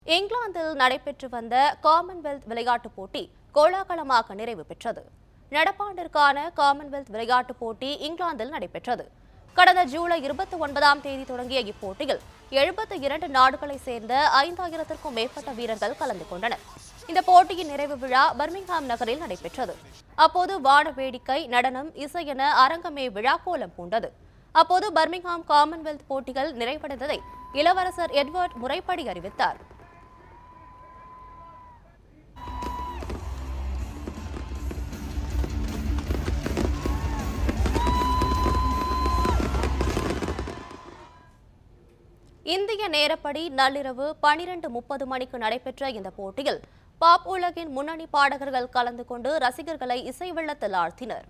இங்கிலாந்தில் நடைபெற்று வந்த காமன்வெல்த் விளையாட்டுப் போட்டி கோலாகலமாக நிறைவு பெற்றது நடப்பாண்டிற்கான காமன்வெல்த் விளையாட்டுப் போட்டி இங்கிலாந்தில் நடைபெற்றது கடந்த ஜூலை இருபத்தி ஒன்பதாம் தேதி தொடங்கிய இப்போட்டியில் எழுபத்தி இரண்டு நாடுகளைச் சேர்ந்த ஐந்தாயிரத்திற்கும் மேற்பட்ட வீரர்கள் கலந்து கொண்டனர் இந்த போட்டியின் நிறைவு விழா பர்மிங்ஹாம் நகரில் நடைபெற்றது அப்போது வான வேடிக்கை நடனம் இசை என அரங்கமே விழா கோலம் பூண்டது அப்போது பர்மிங்ஹாம் காமன்வெல்த் போட்டிகள் நிறைவடைந்ததை இளவரசர் எட்வர்ட் முறைப்படி அறிவித்தார் இந்திய நேரப்படி நள்ளிரவு பனிரெண்டு முப்பது மணிக்கு நடைபெற்ற இந்த போட்டியில் பாப் உலகின் முன்னணி பாடகர்கள் கலந்து கொண்டு ரசிகர்களை இசை வெள்ளத்தில் ஆழ்த்தினர்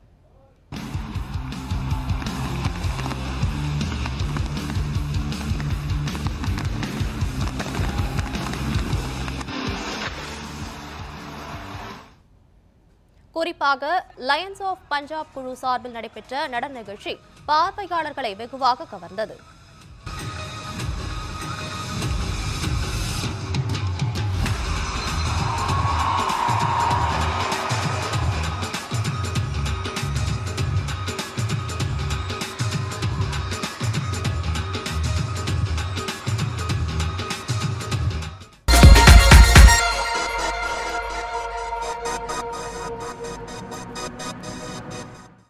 குறிப்பாக லயன்ஸ் ஆஃப் பஞ்சாப் குழு சார்பில் நடைபெற்ற நடன நிகழ்ச்சி பார்வையாளர்களை வெகுவாக கவர்ந்தது